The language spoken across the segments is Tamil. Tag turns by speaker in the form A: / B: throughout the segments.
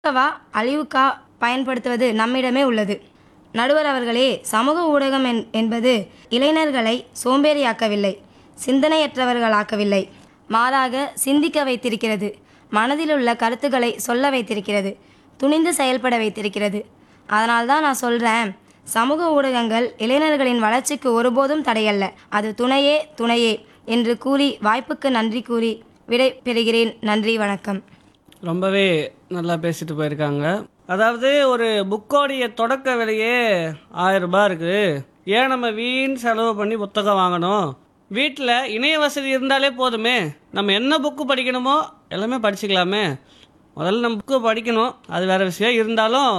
A: வா அழிவுக்கா பயன்படுத்துவது நம்மிடமே உள்ளது நடுவர் அவர்களே சமூக ஊடகம் என்- என்பது இளைஞர்களை சோம்பேறியாக்கவில்லை சிந்தனையற்றவர்களாக்கவில்லை மாறாக சிந்திக்க வைத்திருக்கிறது மனதிலுள்ள கருத்துக்களை சொல்ல வைத்திருக்கிறது துணிந்து செயல்பட வைத்திருக்கிறது அதனால்தான் நான் சொல்கிறேன் சமூக ஊடகங்கள் இளைஞர்களின் வளர்ச்சிக்கு ஒருபோதும் தடையல்ல அது துணையே துணையே என்று கூறி வாய்ப்புக்கு நன்றி கூறி விடை பெறுகிறேன் நன்றி வணக்கம்
B: ரொம்பவே நல்லா பேசிட்டு போயிருக்காங்க அதாவது ஒரு புக்கோடைய தொடக்க விலையே ஆயிரம் ரூபாய் இருக்குது ஏன் நம்ம வீண் செலவு பண்ணி புத்தகம் வாங்கணும் வீட்டில் இணைய வசதி இருந்தாலே போதுமே நம்ம என்ன புக்கு படிக்கணுமோ எல்லாமே படிச்சுக்கலாமே முதல்ல நம்ம புக்கு படிக்கணும் அது வேறு விஷயம் இருந்தாலும்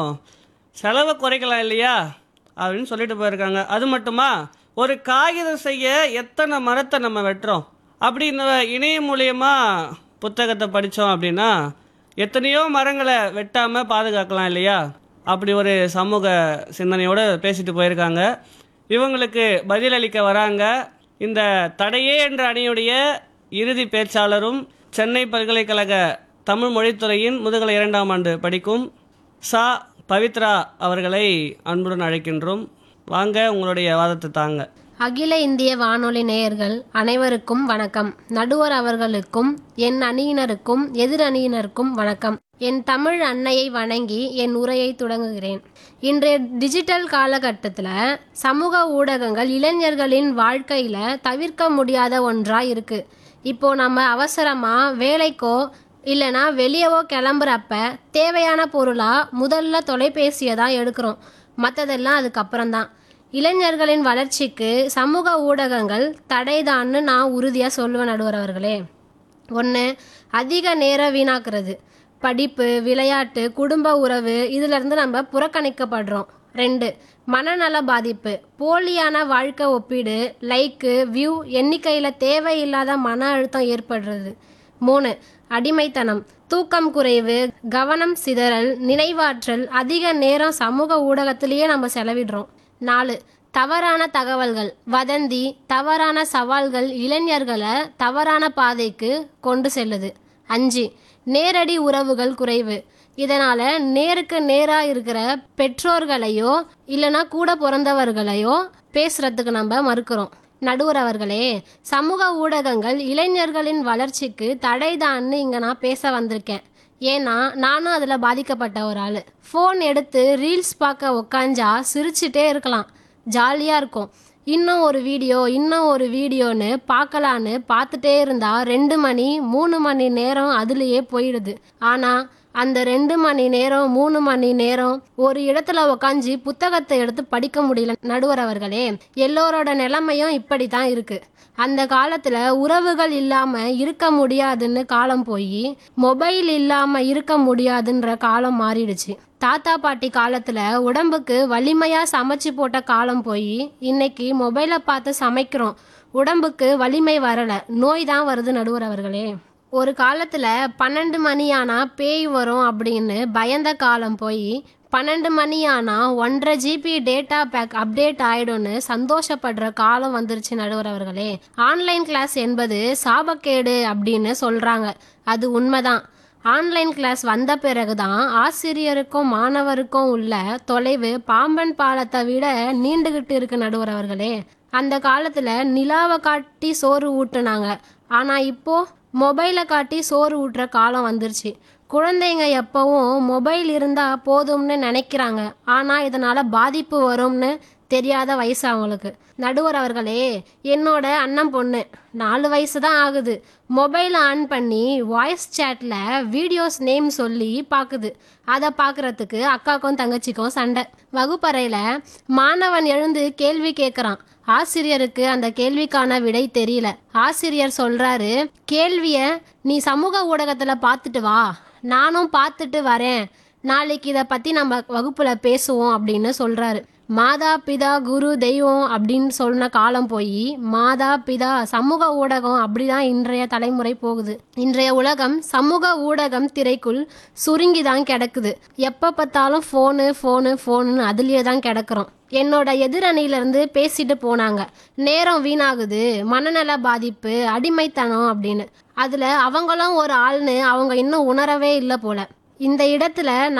B: செலவை குறைக்கலாம் இல்லையா அப்படின்னு சொல்லிட்டு போயிருக்காங்க அது மட்டுமா ஒரு காகிதம் செய்ய எத்தனை மரத்தை நம்ம வெட்டுறோம் அப்படி இந்த இணையம் மூலியமா புத்தகத்தை படித்தோம் அப்படின்னா எத்தனையோ மரங்களை வெட்டாமல் பாதுகாக்கலாம் இல்லையா அப்படி ஒரு சமூக சிந்தனையோடு பேசிட்டு போயிருக்காங்க இவங்களுக்கு பதிலளிக்க வராங்க இந்த தடையே என்ற அணியுடைய இறுதி பேச்சாளரும் சென்னை பல்கலைக்கழக தமிழ் மொழித்துறையின் முதுகலை இரண்டாம் ஆண்டு படிக்கும் சா பவித்ரா அவர்களை அன்புடன் அழைக்கின்றோம் வாங்க உங்களுடைய வாதத்தை தாங்க
C: அகில இந்திய வானொலி நேயர்கள் அனைவருக்கும் வணக்கம் நடுவர் அவர்களுக்கும் என் அணியினருக்கும் எதிர் அணியினருக்கும் வணக்கம் என் தமிழ் அன்னையை வணங்கி என் உரையை தொடங்குகிறேன் இன்றைய டிஜிட்டல் காலகட்டத்தில் சமூக ஊடகங்கள் இளைஞர்களின் வாழ்க்கையில தவிர்க்க முடியாத ஒன்றா இருக்கு இப்போ நம்ம அவசரமா வேலைக்கோ இல்லைனா வெளியவோ கிளம்புறப்ப தேவையான பொருளா முதல்ல தொலைபேசியை தான் எடுக்கிறோம் மற்றதெல்லாம் அதுக்கப்புறம்தான் இளைஞர்களின் வளர்ச்சிக்கு சமூக ஊடகங்கள் தடைதான்னு நான் உறுதியாக சொல்லுவேன் நடுவர் அவர்களே ஒன்று அதிக நேரம் வீணாக்குறது படிப்பு விளையாட்டு குடும்ப உறவு இதிலிருந்து நம்ம புறக்கணிக்கப்படுறோம் ரெண்டு மனநல பாதிப்பு போலியான வாழ்க்கை ஒப்பீடு லைக்கு வியூ எண்ணிக்கையில் தேவையில்லாத மன அழுத்தம் ஏற்படுறது மூணு அடிமைத்தனம் தூக்கம் குறைவு கவனம் சிதறல் நினைவாற்றல் அதிக நேரம் சமூக ஊடகத்திலேயே நம்ம செலவிடுறோம் நாலு தவறான தகவல்கள் வதந்தி தவறான சவால்கள் இளைஞர்களை தவறான பாதைக்கு கொண்டு செல்லுது அஞ்சு நேரடி உறவுகள் குறைவு இதனால நேருக்கு நேரா இருக்கிற பெற்றோர்களையோ இல்லைன்னா கூட பிறந்தவர்களையோ பேசுறதுக்கு நம்ம மறுக்கிறோம் நடுவர் அவர்களே சமூக ஊடகங்கள் இளைஞர்களின் வளர்ச்சிக்கு தடைதான்னு இங்கே நான் பேச வந்திருக்கேன் ஏன்னா நானும் அதில் பாதிக்கப்பட்ட ஒரு ஆள் ஃபோன் எடுத்து ரீல்ஸ் பார்க்க உக்காஞ்சா சிரிச்சிட்டே இருக்கலாம் ஜாலியாக இருக்கும் இன்னும் ஒரு வீடியோ இன்னும் ஒரு வீடியோன்னு பார்க்கலான்னு பார்த்துட்டே இருந்தா ரெண்டு மணி மூணு மணி நேரம் அதுலேயே போயிடுது ஆனால் அந்த ரெண்டு மணி நேரம் மூணு மணி நேரம் ஒரு இடத்துல உக்காஞ்சி புத்தகத்தை எடுத்து படிக்க முடியல நடுவர் அவர்களே எல்லோரோட நிலைமையும் இப்படி தான் இருக்கு அந்த காலத்துல உறவுகள் இல்லாம இருக்க முடியாதுன்னு காலம் போய் மொபைல் இல்லாம இருக்க முடியாதுன்ற காலம் மாறிடுச்சு தாத்தா பாட்டி காலத்துல உடம்புக்கு வலிமையா சமைச்சு போட்ட காலம் போய் இன்னைக்கு மொபைலை பார்த்து சமைக்கிறோம் உடம்புக்கு வலிமை வரல நோய் தான் வருது நடுவர் அவர்களே ஒரு காலத்துல பன்னெண்டு மணி ஆனா பேய் வரும் அப்படின்னு பயந்த காலம் போய் பன்னெண்டு மணி ஆனா ஒன்றரை ஜிபி டேட்டா பேக் அப்டேட் ஆயிடும்னு சந்தோஷப்படுற காலம் வந்துருச்சு நடுவர் அவர்களே ஆன்லைன் கிளாஸ் என்பது சாபக்கேடு அப்படின்னு சொல்றாங்க அது உண்மைதான் ஆன்லைன் கிளாஸ் வந்த பிறகுதான் ஆசிரியருக்கும் மாணவருக்கும் உள்ள தொலைவு பாம்பன் பாலத்தை விட நீண்டுகிட்டு இருக்கு நடுவர் அவர்களே அந்த காலத்துல நிலாவை காட்டி சோறு ஊட்டுனாங்க ஆனா இப்போ மொபைலை காட்டி சோறு ஊட்டுற காலம் வந்துருச்சு குழந்தைங்க எப்பவும் மொபைல் இருந்தா போதும்னு நினைக்கிறாங்க ஆனா இதனால பாதிப்பு வரும்னு தெரியாத வயசு அவங்களுக்கு நடுவர் அவர்களே என்னோட அண்ணன் பொண்ணு நாலு வயசு தான் ஆகுது மொபைல் ஆன் பண்ணி வாய்ஸ் சேட்டில் வீடியோஸ் நேம் சொல்லி பார்க்குது அதை பார்க்குறதுக்கு அக்காக்கும் தங்கச்சிக்கும் சண்டை வகுப்பறையில் மாணவன் எழுந்து கேள்வி கேட்குறான் ஆசிரியருக்கு அந்த கேள்விக்கான விடை தெரியல ஆசிரியர் சொல்றாரு கேள்விய நீ சமூக ஊடகத்துல பார்த்துட்டு வா நானும் பார்த்துட்டு வரேன் நாளைக்கு இதை பத்தி நம்ம வகுப்புல பேசுவோம் அப்படின்னு சொல்றாரு மாதா பிதா குரு தெய்வம் அப்படின்னு சொன்ன காலம் போய் மாதா பிதா சமூக ஊடகம் அப்படிதான் இன்றைய தலைமுறை போகுது இன்றைய உலகம் சமூக ஊடகம் திரைக்குள் சுருங்கி தான் கிடக்குது எப்ப பார்த்தாலும் ஃபோனு ஃபோனு ஃபோனு அதுலயே தான் கிடக்குறோம் என்னோட எதிரணியிலேருந்து பேசிட்டு போனாங்க நேரம் வீணாகுது மனநல பாதிப்பு அடிமைத்தனம் அப்படின்னு அதில் அவங்களும் ஒரு ஆள்னு அவங்க இன்னும் உணரவே இல்லை போல இந்த இடத்துல